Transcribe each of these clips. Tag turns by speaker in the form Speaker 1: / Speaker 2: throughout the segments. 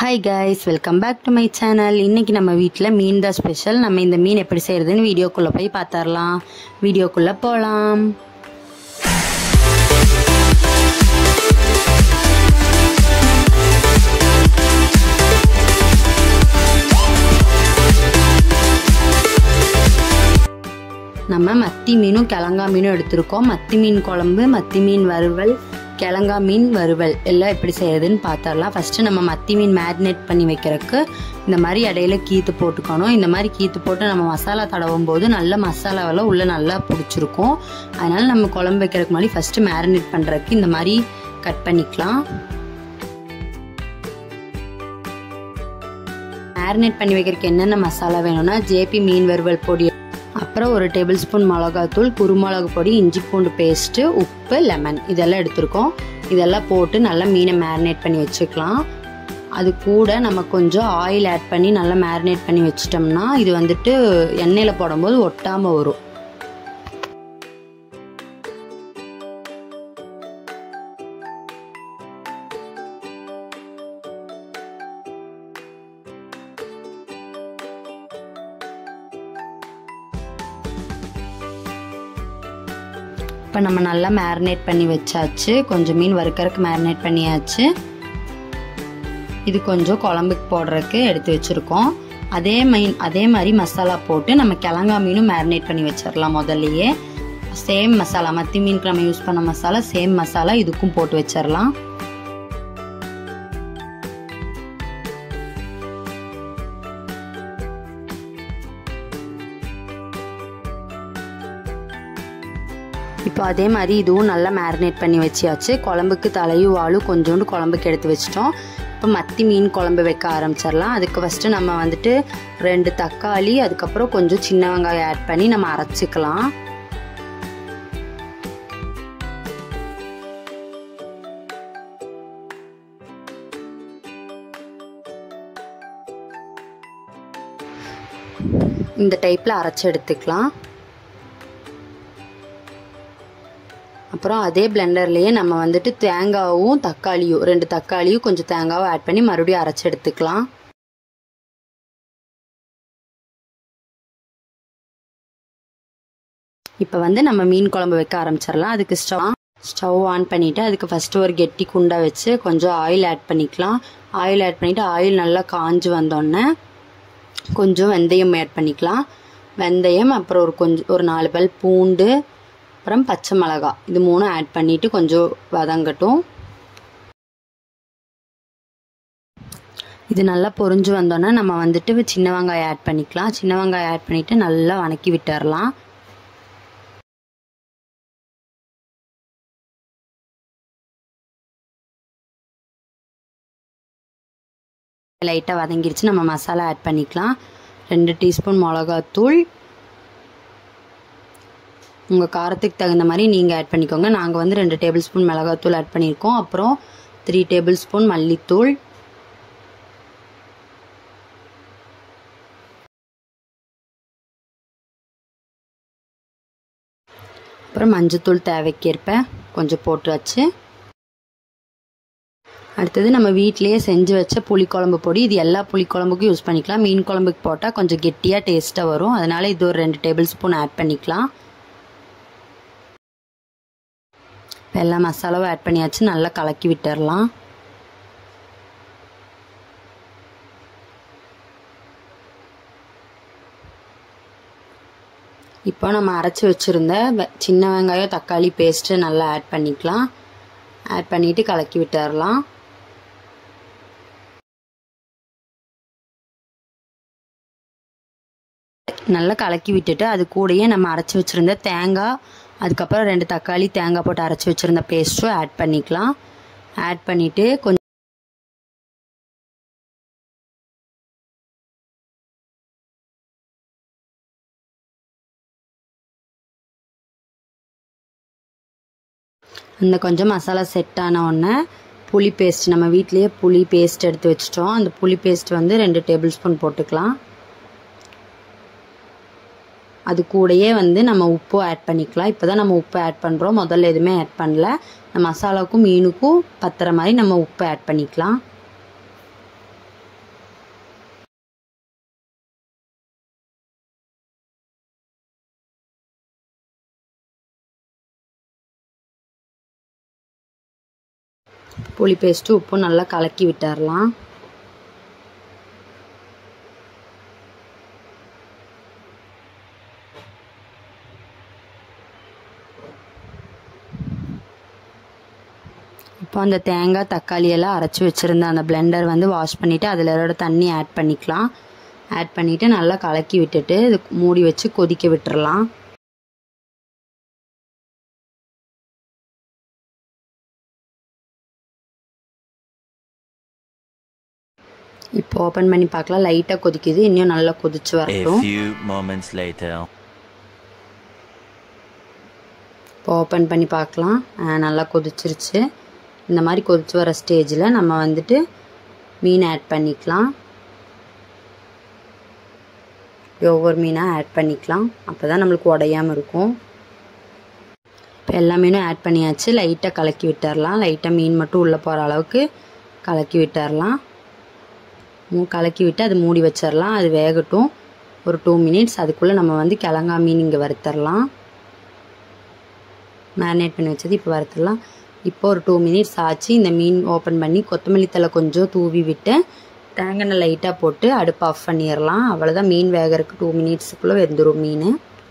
Speaker 1: Hi guys welcome back to my channel இன்றைக்கி நம்ம வீட்டில் மீன் தான் ஸ்பெஷல் நம்ம இந்த மீன் எப்படி செய்கிறதுன்னு வீடியோக்குள்ளே போய் பார்த்துடலாம் வீடியோக்குள்ளே போகலாம் நம்ம மத்தி மீனும் கிழங்கா மீனும் எடுத்திருக்கோம் மத்தி மீன் குழம்பு மத்தி மீன் வறுவல் கிழங்கா மீன் வறுவல் எல்லாம் எப்படி செய்யறதுன்னு பார்த்துடலாம் ஃபஸ்ட்டு நம்ம மத்தி மீன் மேரினேட் பண்ணி வைக்கிறதுக்கு இந்த மாதிரி இடையில கீத்து போட்டுக்கணும் இந்த மாதிரி கீத்து போட்டு நம்ம மசாலா தடவும் போது நல்ல மசாலாவெல்லாம் உள்ளே நல்லா பிடிச்சிருக்கும் அதனால் நம்ம குழம்பு வைக்கிறதுக்கு முன்னாடி ஃபஸ்ட்டு மேரினேட் பண்ணுறதுக்கு இந்த மாதிரி கட் பண்ணிக்கலாம் மேரினேட் பண்ணி வைக்கிறதுக்கு என்னென்ன மசாலா வேணும்னா ஜேபி மீன் வறுவல் பொடி அப்புறம் ஒரு டேபிள் ஸ்பூன் மிளகாத்தூள் குருமிளகு பொடி இஞ்சி பூண்டு பேஸ்ட்டு உப்பு லெமன் இதெல்லாம் எடுத்திருக்கோம் இதெல்லாம் போட்டு நல்லா மீனை மேரினேட் பண்ணி வச்சுக்கலாம் அது கூட நம்ம கொஞ்சம் ஆயில் ஆட் பண்ணி நல்லா மேரினேட் பண்ணி வச்சிட்டோம்னா இது வந்துட்டு எண்ணெயில் போடும்போது ஒட்டாமல் வரும் இப்போ நம்ம நல்லா மேரினேட் பண்ணி வச்சாச்சு கொஞ்சம் மீன் வறுக்கறதுக்கு மேரினேட் பண்ணியாச்சு இது கொஞ்சம் குழம்புக்கு போடுறதுக்கு எடுத்து வச்சுருக்கோம் அதே மீன் அதே மாதிரி மசாலா போட்டு நம்ம கிழங்கா மீனும் மேரினேட் பண்ணி வச்சிடலாம் முதல்லையே சேம் மசாலா மத்தி மீனுக்கு நம்ம யூஸ் பண்ண மசாலா சேம் மசாலா இதுக்கும் போட்டு வச்சிடலாம் இப்போ அதே மாதிரி இதுவும் நல்லா மேரினேட் பண்ணி வச்சியாச்சு குழம்புக்கு தலையும் வாழும் கொஞ்சோண்டு குழம்புக்கு எடுத்து வச்சிட்டோம் இப்போ மத்தி மீன் குழம்பு வைக்க ஆரம்பிச்சிடலாம் அதுக்கு ஃபஸ்ட்டு நம்ம வந்துட்டு ரெண்டு தக்காளி அதுக்கப்புறம் கொஞ்சம் சின்ன வெங்காயம் ஆட் பண்ணி நம்ம அரைச்சிக்கலாம் இந்த டைப்பில் அரைச்சி எடுத்துக்கலாம் அப்புறம் அதே பிளெண்டர்லேயே நம்ம வந்துட்டு தேங்காவும் தக்காளியும் ரெண்டு தக்காளியும் கொஞ்சம் தேங்காவும் ஆட் பண்ணி மறுபடியும் அரைச்சி எடுத்துக்கலாம் இப்போ வந்து நம்ம மீன் குழம்பு வைக்க ஆரம்பிச்சிடலாம் அதுக்கு ஸ்டவ் ஸ்டவ் ஆன் பண்ணிவிட்டு அதுக்கு ஃபஸ்ட்டு ஒரு கெட்டி குண்டா வச்சு கொஞ்சம் ஆயில் ஆட் பண்ணிக்கலாம் ஆயில் ஆட் பண்ணிவிட்டு ஆயில் நல்லா காஞ்சு வந்தோடனே கொஞ்சம் வெந்தயம் ஆட் பண்ணிக்கலாம் வெந்தயம் அப்புறம் ஒரு கொஞ்சம் ஒரு நாலு பல் பூண்டு அப்புறம் பச்சை மிளகா இது மூணும் ஆட் பண்ணிவிட்டு கொஞ்சம் வதங்கட்டும் இது நல்லா பொரிஞ்சு வந்தோன்னே நம்ம வந்துட்டு சின்ன வெங்காயம் ஆட் பண்ணிக்கலாம் சின்ன வெங்காயம் ஆட் பண்ணிவிட்டு நல்லா வணக்கி விட்டுறலாம் லைட்டாக வதங்கிருச்சு நம்ம மசாலா ஆட் பண்ணிக்கலாம் ரெண்டு டீஸ்பூன் மிளகாத்தூள் உங்கள் காரத்துக்கு தகுந்த மாதிரி நீங்கள் ஆட் பண்ணிக்கோங்க நாங்கள் வந்து ரெண்டு டேபிள் ஸ்பூன் மிளகாத்தூள் ஆட் பண்ணியிருக்கோம் அப்புறம் த்ரீ டேபிள் ஸ்பூன் மல்லித்தூள் அப்புறம் மஞ்சத்தூள் தேவைக்கேற்ப கொஞ்சம் போட்டு வச்சு அடுத்தது நம்ம வீட்டிலேயே செஞ்சு வச்ச புளிக்குழம்பு பொடி இது எல்லா புளிக்குழம்புக்கும் யூஸ் பண்ணிக்கலாம் மீன் குழம்புக்கு போட்டால் கொஞ்சம் கெட்டியாக டேஸ்ட்டாக வரும் அதனால் இது ஒரு ரெண்டு டேபிள் ஸ்பூன் ஆட் பண்ணிக்கலாம் எல்லா மசாலாவும் ஆட் பண்ணியாச்சு நல்லா கலக்கி விட்டுறலாம் இப்போ நம்ம அரைச்சி வச்சுருந்த சின்ன வெங்காயம் தக்காளி பேஸ்ட்டு நல்லா ஆட் பண்ணிக்கலாம் ஆட் பண்ணிவிட்டு கலக்கி விட்டுறலாம் நல்லா கலக்கி விட்டுட்டு அது கூடயே நம்ம அரைச்சி வச்சுருந்த தேங்காய் அதுக்கப்புறம் ரெண்டு தக்காளி தேங்காய் போட்டு அரைச்சி வச்சுருந்த பேஸ்ட்டும் ஆட் பண்ணிக்கலாம் ஆட் பண்ணிவிட்டு கொஞ்சம் அந்த கொஞ்சம் மசாலா செட் ஆன உடனே புளி பேஸ்ட் நம்ம வீட்லேயே புளி பேஸ்ட் எடுத்து வச்சிட்டோம் அந்த புளி பேஸ்ட் வந்து ரெண்டு டேபிள் ஸ்பூன் போட்டுக்கலாம் அது கூடயே வந்து நம்ம உப்பு ஆட் பண்ணிக்கலாம் இப்போ தான் நம்ம உப்பு ஆட் பண்ணுறோம் முதல்ல எதுவுமே ஆட் பண்ணல இந்த மசாலாவுக்கும் மீனுக்கும் பத்துற மாதிரி நம்ம உப்பு ஆட் பண்ணிக்கலாம் புளி பேஸ்ட்டு உப்பும் நல்லா கலக்கி விட்டுறலாம் இப்போ அந்த தேங்காய் தக்காளி எல்லாம் அரைச்சி வச்சுருந்த அந்த பிளெண்டர் வந்து வாஷ் பண்ணிவிட்டு அதில் இதோட தண்ணி ஆட் பண்ணிக்கலாம் ஆட் பண்ணிவிட்டு நல்லா கலக்கி விட்டுட்டு இது மூடி வச்சு கொதிக்க விட்டுறலாம் இப்போ ஓப்பன் பண்ணி பார்க்கலாம் லைட்டாக கொதிக்குது இன்னும் நல்லா கொதிச்சு
Speaker 2: A
Speaker 1: வரட்டும்
Speaker 2: few moments later.
Speaker 1: இப்போ ஓப்பன் பண்ணி பார்க்கலாம் ஆ, நல்லா கொதிச்சிருச்சு இந்த மாதிரி கொதிச்சு வர ஸ்டேஜில் நம்ம வந்துட்டு மீன் ஆட் பண்ணிக்கலாம் இப்படி ஒவ்வொரு மீனாக ஆட் பண்ணிக்கலாம் அப்போ தான் நம்மளுக்கு உடையாமல் இருக்கும் இப்போ எல்லா மீனும் ஆட் பண்ணியாச்சு லைட்டாக கலக்கி விட்டுறலாம் லைட்டாக மீன் மட்டும் உள்ளே போகிற அளவுக்கு கலக்கி விட்டுறலாம் மூ கலக்கி விட்டு அது மூடி வச்சிடலாம் அது வேகட்டும் ஒரு டூ மினிட்ஸ் அதுக்குள்ளே நம்ம வந்து கிழங்கா மீன் இங்கே வறுத்தரலாம் மேரினேட் பண்ணி வச்சது இப்போ வறுத்துடலாம் இப்போ ஒரு டூ மினிட்ஸ் ஆச்சு இந்த மீன் ஓப்பன் பண்ணி கொத்தமல்லி தழை கொஞ்சம் தூவி விட்டு தேங்காய் எண்ணெய் லைட்டாக போட்டு அடுப்பு ஆஃப் பண்ணிடலாம் அவ்வளோதான் மீன் வேகறதுக்கு டூ மினிட்ஸுக்குள்ளே வெந்துடும் மீன்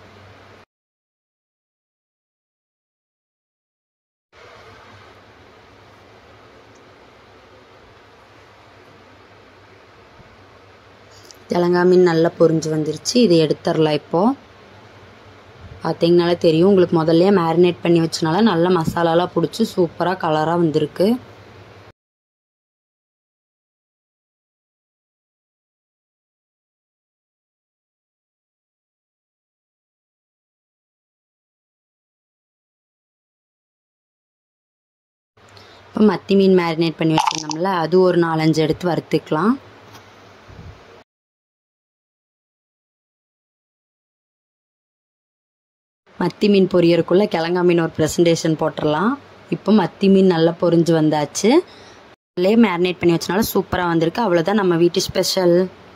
Speaker 1: கிழங்கா மீன் நல்லா பொரிஞ்சு வந்துருச்சு இதை எடுத்துடலாம் இப்போது பார்த்தீங்கனாலே தெரியும் உங்களுக்கு முதல்ல மேரினேட் பண்ணி வச்சனால நல்ல மசாலாலாம் பிடிச்சி சூப்பராக கலராக வந்திருக்கு இப்போ மத்தி மீன் மேரினேட் பண்ணி வச்சுருந்தோம்ல அது ஒரு நாலஞ்சு எடுத்து வறுத்துக்கலாம் மத்தி மீன் பொரியறக்குள்ளே கிழங்கா மீன் ஒரு ப்ரெசன்டேஷன் போட்டுடலாம் இப்போ மத்தி மீன் நல்லா பொரிஞ்சு வந்தாச்சு அதிலே மேரினேட் பண்ணி வச்சனால சூப்பராக வந்திருக்கு அவ்வளோதான் நம்ம வீட்டு ஸ்பெஷல்